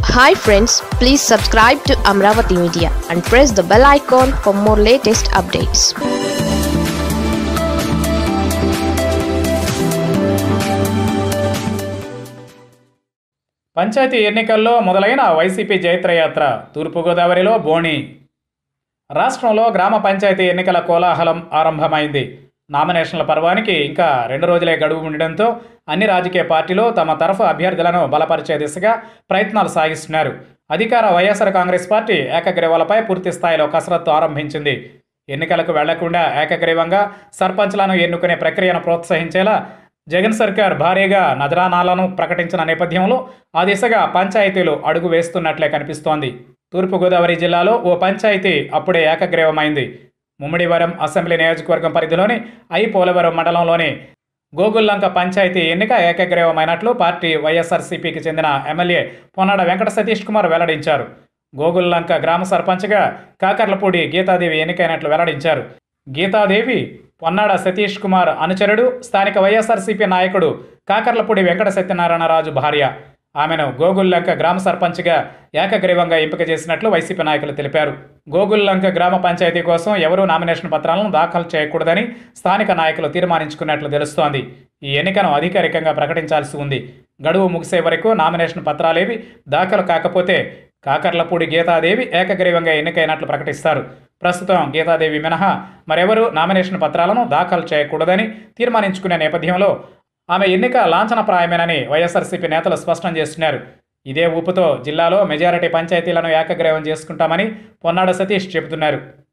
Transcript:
hi friends please subscribe to Amaravati media and press the bell icon for more latest updates panchayat ఎన్నికల్లో మొదలైన YCP జైత్రయాత్ర తూర్పుగోదావరిలో బోణి రాష్ట్రంలో గ్రామ పంచాయతీ ఎన్నికల కోలాహలం ఆరంభమైంది నామినేషన్ల పర్వానికి ఇంకా రెండు రోజులే గడువు ఉండడంతో అన్ని రాజకీయ పార్టీలు తమ తరఫు అభ్యర్థులను బలపరిచే దిశగా ప్రయత్నాలు సాగిస్తున్నారు అధికార వైఎస్ఆర్ కాంగ్రెస్ పార్టీ ఏకగ్రీవాలపై పూర్తి స్థాయిలో కసరత్తు ఆరంభించింది ఎన్నికలకు వెళ్లకుండా ఏకగ్రీవంగా సర్పంచ్లను ఎన్నుకునే ప్రక్రియను ప్రోత్సహించేలా జగన్ సర్కార్ భారీగా నజరానాలను ప్రకటించిన నేపథ్యంలో ఆ దిశగా పంచాయతీలు అడుగు వేస్తున్నట్లే కనిపిస్తోంది తూర్పుగోదావరి జిల్లాలో ఓ పంచాయతీ అప్పుడే ఏకగ్రీవమైంది ముమ్మిడివరం అసెంబ్లీ నియోజకవర్గం పరిధిలోని ఐ పోలవరం మండలంలోని గోగుల్లంక పంచాయతీ ఎన్నిక ఏకగ్రీవమైనట్లు పార్టీ వైఎస్ఆర్సీపీకి చెందిన ఎమ్మెల్యే పొన్నాడ వెంకట సతీష్ కుమార్ వెల్లడించారు గోగుల్లంక గ్రామ సర్పంచ్గా కాకర్లపూడి గీతాదేవి ఎన్నికైనట్లు వెల్లడించారు గీతాదేవి పొన్నాడ సతీష్ కుమార్ అనుచరుడు స్థానిక వైఎస్ఆర్సీపీ నాయకుడు కాకర్లపూడి వెంకట సత్యనారాయణరాజు భార్య ఆమెను గోగుల్లంక గ్రామ సర్పంచ్గా ఏకగ్రీవంగా ఎంపిక చేసినట్లు వైసీపీ నాయకులు తెలిపారు గోగుల్లంక గ్రామ పంచాయతీ కోసం ఎవరూ నామినేషన్ పత్రాలను దాఖలు చేయకూడదని స్థానిక నాయకులు తీర్మానించుకున్నట్లు తెలుస్తోంది ఈ ఎన్నికను అధికారికంగా ప్రకటించాల్సి ఉంది గడువు ముగిసే వరకు నామినేషన్ పత్రాలేవి దాఖలు కాకపోతే కాకర్లపూడి గీతాదేవి ఏకగ్రీవంగా ఎన్నికైనట్లు ప్రకటిస్తారు ప్రస్తుతం గీతాదేవి మినహా మరెవరూ నామినేషన్ పత్రాలను దాఖలు చేయకూడదని తీర్మానించుకునే నేపథ్యంలో ఆమె ఎన్నిక లాంఛనప్రాయమేనని వైఎస్ఆర్సీపీ నేతలు స్పష్టం చేస్తున్నారు ఇదే ఊపుతో జిల్లాలో మెజారిటీ పంచాయతీలను ఏకగ్రీవం చేసుకుంటామని పొన్నాడ సతీష్ చెబుతున్నారు